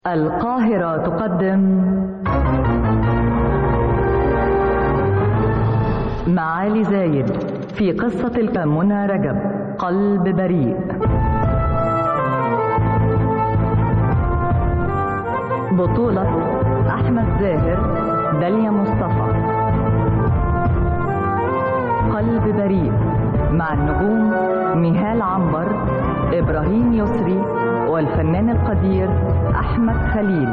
القاهرة تقدم معالي زايد في قصة الكمونة رجب قلب بريء بطولة أحمد زاهر داليا مصطفى قلب بريء مع النجوم نهال عنبر إبراهيم يسري والفنان القدير أحمد خليل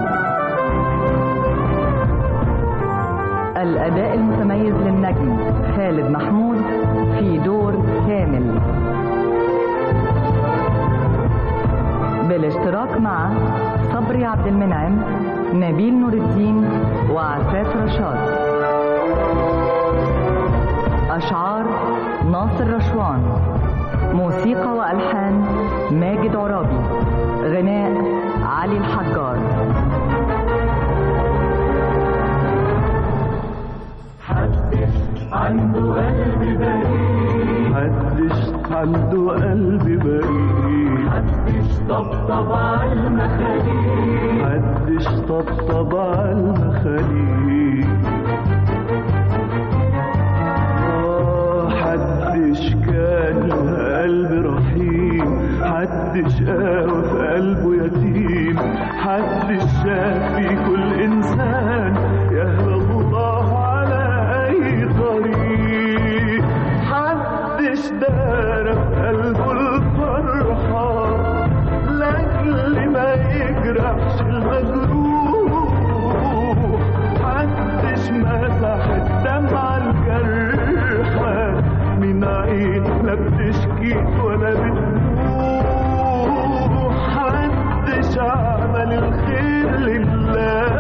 الأداء المتميز للنجم خالد محمود في دور كامل بالاشتراك مع صبري عبد المنعم نبيل نور الدين وعفاف رشاد أشعار ناصر رشوان موسيقى وألحان ماجد عرابي غناء علي الحجار محدش عنده قلب بريء محدش عنده قلب بريء محدش طبطب على المخاليق محدش طبطب على المخاليق آه، حدش كان له قلب رحيم حدش قاوى في قلبه يتيم حدش شاف في كل انسان يهوى الله على اي طريق حدش دار في قلبه الفرحه لاجل ما يجرحش المجروح محدش مسح الدمعة الجرحى من عين لا بتشكي ولا بتبوح محدش عمل الخير لله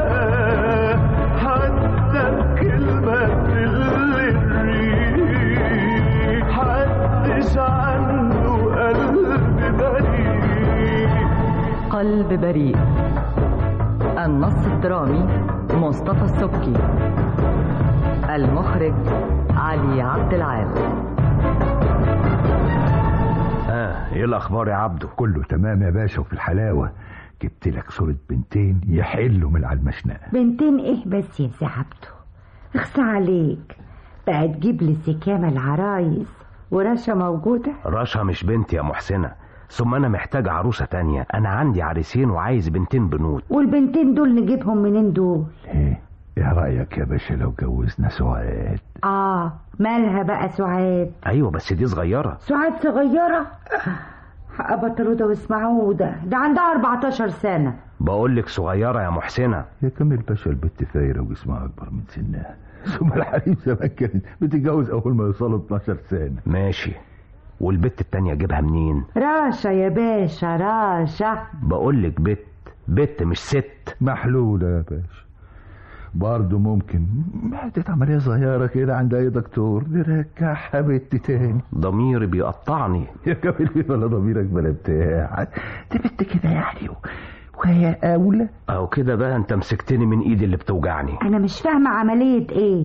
حتى بكلمة تل الريح محدش عنده قلب بريء قلب بريء النص الدرامي مصطفى السبكي المخرج علي عبد العال اه ايه الاخبار يا عبده كله تمام يا باشا وفي الحلاوة جبت لك صورة بنتين يحلوا من على المشنقة بنتين ايه بس يا سحبته اخصى عليك بقى تجيب لي سكامة العرايس ورشا موجودة رشا مش بنتي يا محسنة ثم انا محتاج عروسة تانية انا عندي عريسين وعايز بنتين بنود والبنتين دول نجيبهم منين دول ايه ايه رأيك يا باشا لو جوزنا سعاد اه مالها بقى سعاد ايوه بس دي صغيرة سعاد صغيرة حق بطرودة واسمعودة ده عندها 14 سنة بقول لك صغيرة يا محسنة يا كامل باشا البت فايرة وجسمها أكبر من سنها ثم الحريم زمان كانت بتتجوز أول ما يوصلوا 12 سنة ماشي والبت التانية اجيبها منين راشا يا باشا راشا بقول لك بت بت مش ست محلولة يا باشا برضه ممكن حتة عملية صغيرة كده عند أي دكتور نرجعها بنت تاني ضميري بيقطعني يا كامل في ولا ضميرك بلا بتاع دي بنت كده يعني وهي أولى او كده بقى انت مسكتني من ايدي اللي بتوجعني انا مش فاهمة عملية ايه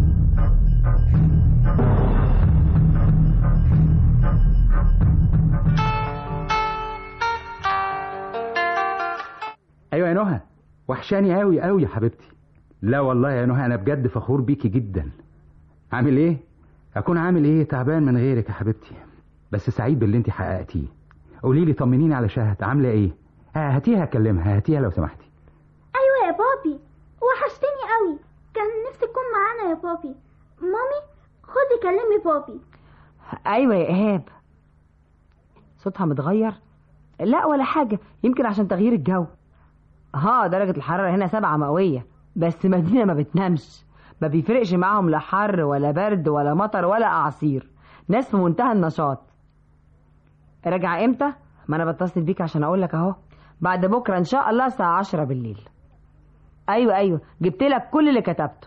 ايوه يا نهى وحشاني قوي قوي يا حبيبتي لا والله يا نهى انا بجد فخور بيكي جدا عامل ايه اكون عامل ايه تعبان من غيرك يا حبيبتي بس سعيد باللي انت حققتيه قولي لي طمنيني على شهد عامله ايه ها هاتيها اكلمها هاتيها لو سمحتي ايوه يا بابي وحشتني قوي كان نفسي تكون معانا يا بابي مامي خدي كلمي بابي ايوه يا ايهاب صوتها متغير لا ولا حاجه يمكن عشان تغيير الجو ها درجه الحراره هنا سبعة مئويه بس مدينه ما بتنامش ما بيفرقش معاهم لا حر ولا برد ولا مطر ولا اعاصير ناس في منتهى النشاط راجع امتى ما انا بتصل بيك عشان اقول لك اهو بعد بكره ان شاء الله الساعه عشرة بالليل ايوه ايوه جبت لك كل اللي كتبته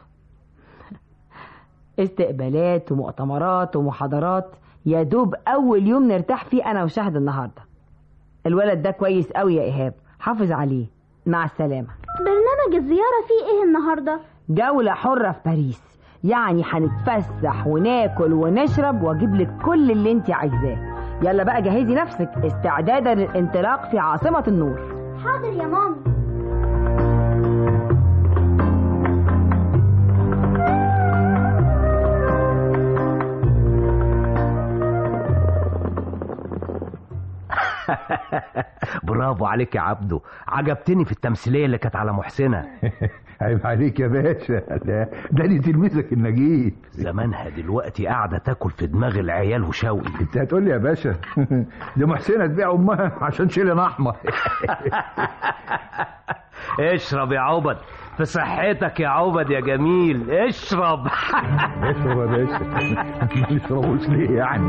استقبالات ومؤتمرات ومحاضرات يا دوب اول يوم نرتاح فيه انا وشهد النهارده الولد ده كويس قوي يا ايهاب حافظ عليه مع السلامه برنامج الزيارة فيه ايه النهاردة جوله حره في باريس يعني هنتفسح وناكل ونشرب واجيب لك كل اللي انت عايزاه يلا بقى جهزي نفسك استعدادا للانطلاق في عاصمه النور حاضر يا مامي برافو عليك يا عبده عجبتني في التمثيليه اللي كانت على محسنه عيب عليك يا باشا ده ده دي تلميذك النجيب زمانها دلوقتي قاعده تاكل في دماغ العيال وشوقي انت هتقول لي يا باشا دي محسنه تبيع امها عشان شيلن احمر اشرب يا عبد في صحتك يا عبد يا جميل اشرب اشرب يا باشا ما نشربوش ليه يعني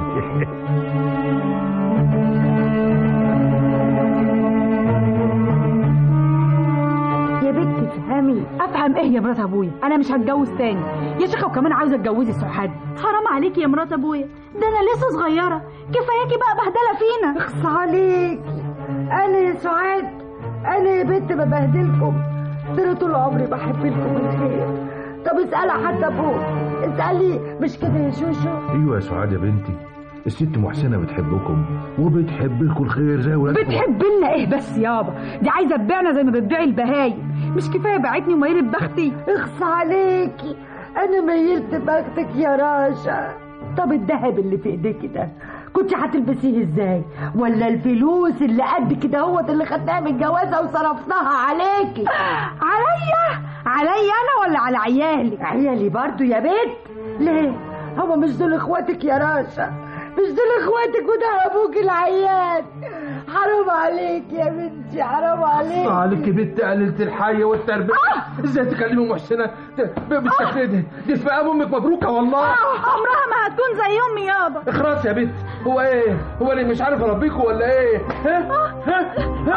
يا بنت افهمي افهم ايه يا مرات ابويا انا مش هتجوز تاني يا شيخه وكمان عاوزه اتجوزي سعاد حرام عليكي يا مرات ابويا ده انا لسه صغيره كفاياكي بقى بهدله فينا اخص عليك انا يا سعاد انا يا بنت ببهدلكم ده انا طول عمري بحب لكم الخير طب اسالها حتى ابوك اسالي مش كده يا شوشو ايوه يا سعاد يا بنتي الست محسنه بتحبكم وبتحب لكم الخير زي ولادكم بتحب لنا ايه بس يابا دي عايزه تبيعنا زي ما بتبيعي البهايم مش كفايه باعتني وميلت بختي اخص عليكي انا ميلت بختك يا راشا طب الذهب اللي في ايديكي ده كنت هتلبسيه ازاي ولا الفلوس اللي قد كده هوت اللي خدناها من الجوازه وصرفناها عليكي عليا عليا انا ولا على عيالي عيالي برضو يا بنت ليه هما مش دول اخواتك يا راشا مش دول اخواتك وده ابوك العيان حرام عليك يا بنتي حرام عليك عليك يا بنت قليلة الحية والتربية ازاي تكلمي محسنة ت- بالشكل ده دي اسمها امك مبروكة والله عمرها ما هتكون زي امي يابا اخرس يا بنت هو ايه هو اللي مش عارف اربيكوا ولا ايه ها ها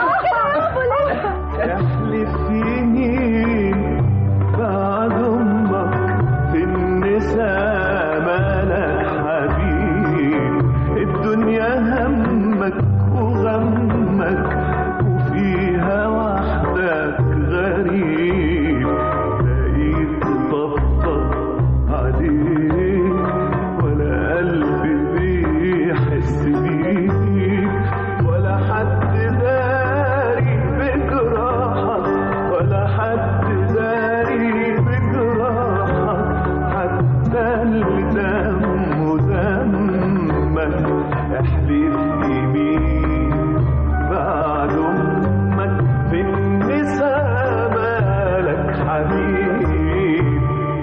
ها احلف سنين بعد امك في النساء مالك حبيب الدنيا همك وغمك وفيها وحدك غريب بقيت طبطب عليك ولا قلبي بيحس بيك ولا حد داري بجراحك ولا حد داري بجراحك حتى اللي دمه دمك احلف يمين بعد امك في النساء مالك حبيب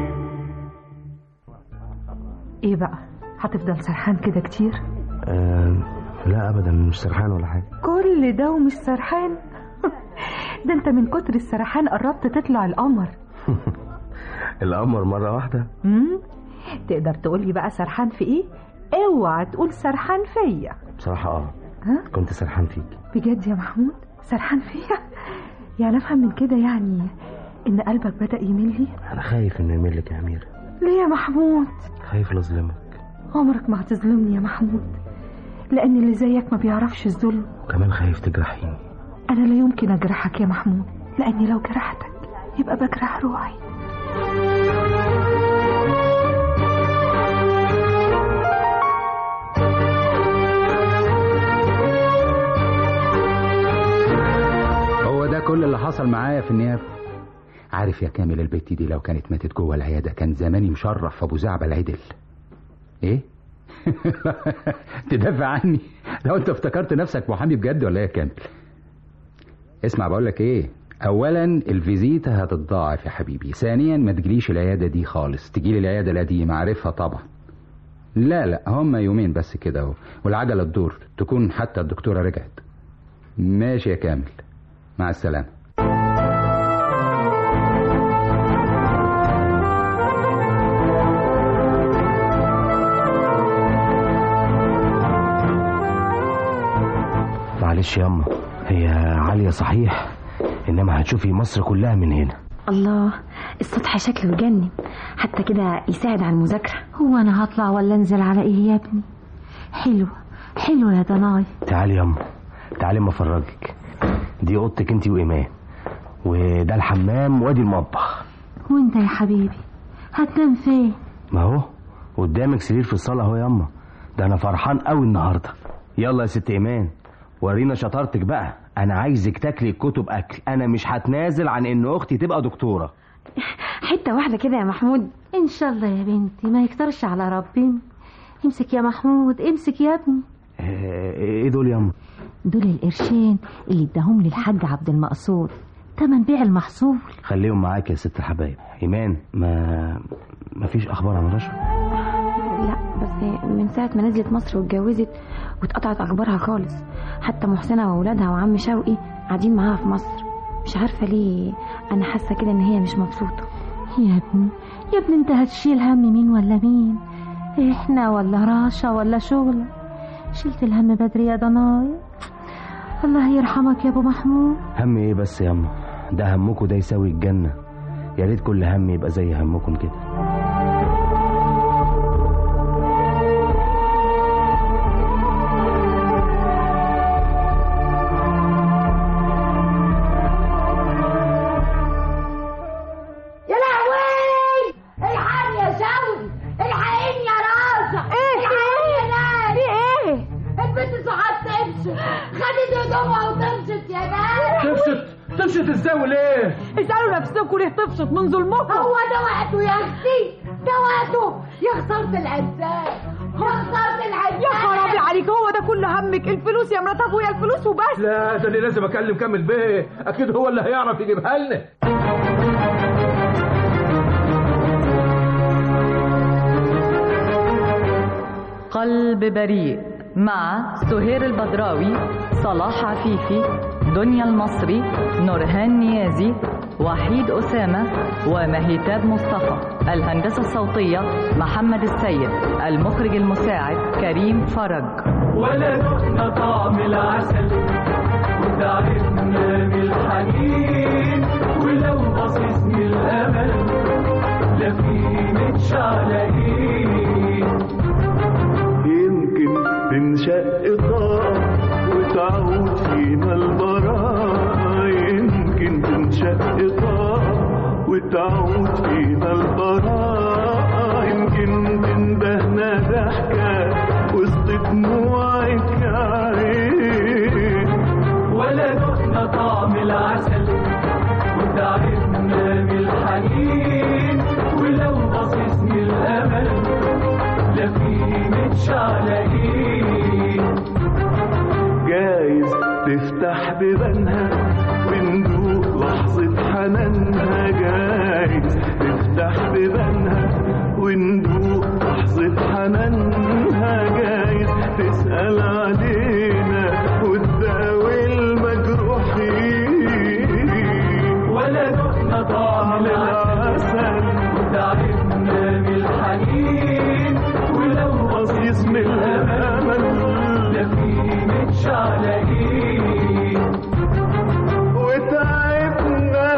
ايه بقى هتفضل سرحان كده كتير آه لا ابدا مش سرحان ولا حاجه كل ده ومش سرحان ده انت من كتر السرحان قربت تطلع القمر القمر مره واحده امم تقدر تقولي بقى سرحان في ايه اوعى تقول سرحان فيا بصراحه اه ها كنت سرحان فيك بجد يا محمود سرحان فيا يعني افهم من كده يعني ان قلبك بدأ يميل لي انا خايف انه يميل لك يا امير ليه يا محمود خايف لا اظلمك عمرك ما هتظلمني يا محمود لان اللي زيك ما بيعرفش الظلم وكمان خايف تجرحيني انا لا يمكن اجرحك يا محمود لاني لو جرحتك يبقى بجرح روحي هو ده كل اللي حصل معايا في النيابة عارف يا كامل البت دي لو كانت ماتت جوه العيادة كان زماني مشرف في ابو زعبل عدل ايه تدافع عني لو انت افتكرت نفسك محامي بجد ولا ايه يا كامل اسمع بقول لك ايه اولا الفيزيتا هتتضاعف يا حبيبي ثانيا ما تجيليش العياده دي خالص تجيلي العياده القديمه عارفها طبعا لا لا هم يومين بس كده اهو والعجله تدور تكون حتى الدكتوره رجعت ماشي يا كامل مع السلامه معلش ياما هي عالية صحيح انما هتشوفي مصر كلها من هنا الله السطح شكله يجنن حتى كده يساعد على المذاكرة هو أنا هطلع ولا أنزل على إيه يا ابني حلوة حلوة يا ضناي تعالي ياما تعالي اما افرجك دي اوضتك انت وايمان وده الحمام وادي المطبخ وانت يا حبيبي هتنام فين ما هو قدامك سرير في الصاله اهو ياما ده انا فرحان قوي النهارده يلا يا ست ايمان ورينا شطارتك بقى انا عايزك تاكلي الكتب اكل انا مش هتنازل عن ان اختي تبقى دكتوره حتة واحدة كده يا محمود إن شاء الله يا بنتي ما يكترش على ربنا امسك يا محمود امسك يا ابني ايه دول ياما دول القرشين اللي اداهم لي الحاج عبد المقصود تمن بيع المحصول خليهم معاك يا ست الحبايب ايمان ما ما فيش اخبار عن رشا لا بس من ساعة ما نزلت مصر واتجوزت واتقطعت أخبارها خالص حتى محسنة وأولادها وعم شوقي قاعدين معاها في مصر مش عارفة ليه أنا حاسة كده إن هي مش مبسوطة يا ابني يا ابني أنت هتشيل هم مين ولا مين إحنا ولا راشا ولا شغلة شلت الهم بدري يا ضناي الله يرحمك يا أبو محمود هم ايه بس يا اما ده همكم ده يساوي الجنه يا ريت كل هم يبقى زي همكم كده يا لهوي الحقني يا شوقي الحقيني يا راشا إيه؟ الحقيني يا ناس في ايه البنت سعاد تمشي خدت هدومها وتمشت يا ناس تفشت تفشت ازاي وليه اسألوا نفسكم ليه تفشط من ظلمكم هو ده وقته يا اختي ده وقته يا خسارة العزاب يا خسارة العزاب يا خرابي عليك هو ده كل همك الفلوس يا مرات ابويا الفلوس وبس لا ده انا لازم اكلم كامل بيه اكيد هو اللي هيعرف يجيبها لنا قلب بريء مع سهير البدراوي صلاح عفيفي دنيا المصري نورهان نيازي وحيد أسامة ومهيتاب مصطفى الهندسة الصوتية محمد السيد المخرج المساعد كريم فرج ولا ذقنا طعم العسل وتعبنا من الحنين ولو بصيصني الامل لا في متشعلقين يمكن تنشق طاق وتعود فينا البراءة يمكن تنشق طاق وتعود فينا البراءة يمكن تندهنا ضحكة وسط دموعك يا عين ولا ذقنا طعم العسل وتعبنا من الحنين ولو بصيصني الامل لا في متشعلقين جايز تفتح بيبانها وندوق لحظة حنانها جايز تفتح بيبانها وندوق لحظة حنانها جايز تسأل علينا وتداوي المجروحين ولا ذقنا طعم العسل وتعبنا من الحنين ولو بصيص من الأمل لا في متشعلقين وتعبنا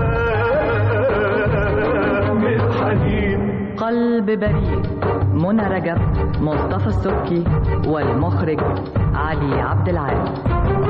من الحنين قلب بريء منى رجب مصطفى السبكي والمخرج علي عبد العال